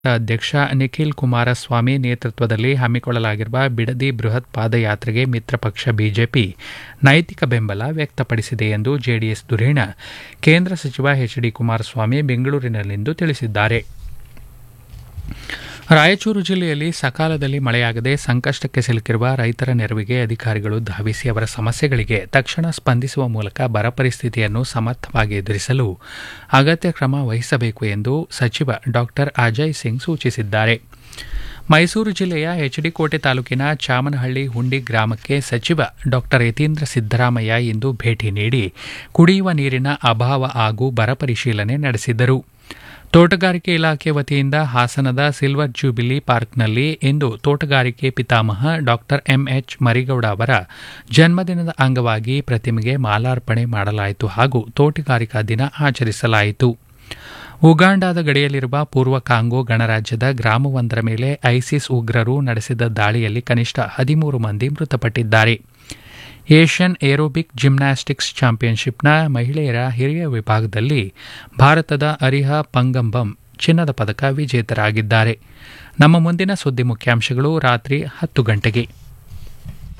ಅಧ್ಯಕ್ಷ ನಿಖಿಲ್ ಕುಮಾರಸ್ವಾಮಿ ನೇತೃತ್ವದಲ್ಲಿ ಹಮ್ಮಿಕೊಳ್ಳಲಾಗಿರುವ ಬಿಡದಿ ಬೃಹತ್ ಪಾದಯಾತ್ರೆಗೆ ಮಿತ್ರಪಕ್ಷ ಬಿಜೆಪಿ ನೈತಿಕ ಬೆಂಬಲ ವ್ಯಕ್ತಪಡಿಸಿದೆ ಎಂದು ಜೆಡಿಎಸ್ ಧುರೀಣ ಕೇಂದ್ರ ಸಚಿವ ಎಚ್ ಡಿ ಕುಮಾರಸ್ವಾಮಿ ಬೆಂಗಳೂರಿನಲ್ಲಿಂದು ತಿಳಿಸಿದ್ದಾರೆ ರಾಯಚೂರು ಜಿಲ್ಲೆಯಲ್ಲಿ ಸಕಾಲದಲ್ಲಿ ಮಳೆಯಾಗದೆ ಸಂಕಷ್ಟಕ್ಕೆ ಸಿಲುಕಿರುವ ರೈತರ ನೆರವಿಗೆ ಅಧಿಕಾರಿಗಳು ಧಾವಿಸಿ ಅವರ ಸಮಸ್ಯೆಗಳಿಗೆ ತಕ್ಷಣ ಸ್ಪಂದಿಸುವ ಮೂಲಕ ಬರ ಪರಿಸ್ಥಿತಿಯನ್ನು ಸಮರ್ಥವಾಗಿ ಎದುರಿಸಲು ಅಗತ್ಯ ಕ್ರಮ ವಹಿಸಬೇಕು ಎಂದು ಸಚಿವ ಡಾಕ್ಟರ್ ಅಜಯ್ ಸಿಂಗ್ ಸೂಚಿಸಿದ್ದಾರೆ ಮೈಸೂರು ಜಿಲ್ಲೆಯ ಎಚ್ಡಿಕೋಟೆ ತಾಲೂಕಿನ ಚಾಮನಹಳ್ಳಿ ಹುಂಡಿ ಗ್ರಾಮಕ್ಕೆ ಸಚಿವ ಡಾಕ್ಟರ್ ಯತೀಂದ್ರ ಸಿದ್ದರಾಮಯ್ಯ ಇಂದು ಭೇಟಿ ನೀಡಿ ಕುಡಿಯುವ ನೀರಿನ ಅಭಾವ ಹಾಗೂ ಬರ ಪರಿಶೀಲನೆ ನಡೆಸಿದರು ತೋಟಗಾರಿಕೆ ಇಲಾಖೆ ವತಿಯಿಂದ ಹಾಸನದ ಸಿಲ್ವರ್ ಜೂಬಿಲಿ ಪಾರ್ಕ್ನಲ್ಲಿ ಇಂದು ತೋಟಗಾರಿಕೆ ಪಿತಾಮಹ ಡಾಕ್ಟರ್ ಎಂಎಚ್ ಮರಿಗೌಡ ಅವರ ಜನ್ಮದಿನದ ಅಂಗವಾಗಿ ಪ್ರತಿಮೆಗೆ ಮಾಲಾರ್ಪಣೆ ಮಾಡಲಾಯಿತು ಹಾಗೂ ತೋಟಗಾರಿಕಾ ದಿನ ಆಚರಿಸಲಾಯಿತು ಉಗಾಂಡಾದ ಗಡಿಯಲ್ಲಿರುವ ಪೂರ್ವ ಕಾಂಗೋ ಗಣರಾಜ್ಯದ ಗ್ರಾಮವೊಂದರ ಮೇಲೆ ಐಸಿಸ್ ಉಗ್ರರು ನಡೆಸಿದ ದಾಳಿಯಲ್ಲಿ ಕನಿಷ್ಠ ಹದಿಮೂರು ಮಂದಿ ಮೃತಪಟ್ಟಿದ್ದಾರೆ ಏಷ್ಯನ್ ಏರೋಬಿಕ್ ಜಿಮ್ನಾಸ್ಟಿಕ್ಸ್ ಚಾಂಪಿಯನ್ಶಿಪ್ನ ಮಹಿಳೆಯರ ಹಿರಿಯ ವಿಭಾಗದಲ್ಲಿ ಭಾರತದ ಅರಿಹಾ ಪಂಗಂಬಂ ಚಿನ್ನದ ಪದಕ ವಿಜೇತರಾಗಿದ್ದಾರೆ ನಮ್ಮ ಮುಂದಿನ ಸುದ್ದಿ ಮುಖ್ಯಾಂಶಗಳು ರಾತ್ರಿ ಹತ್ತು ಗಂಟೆಗೆ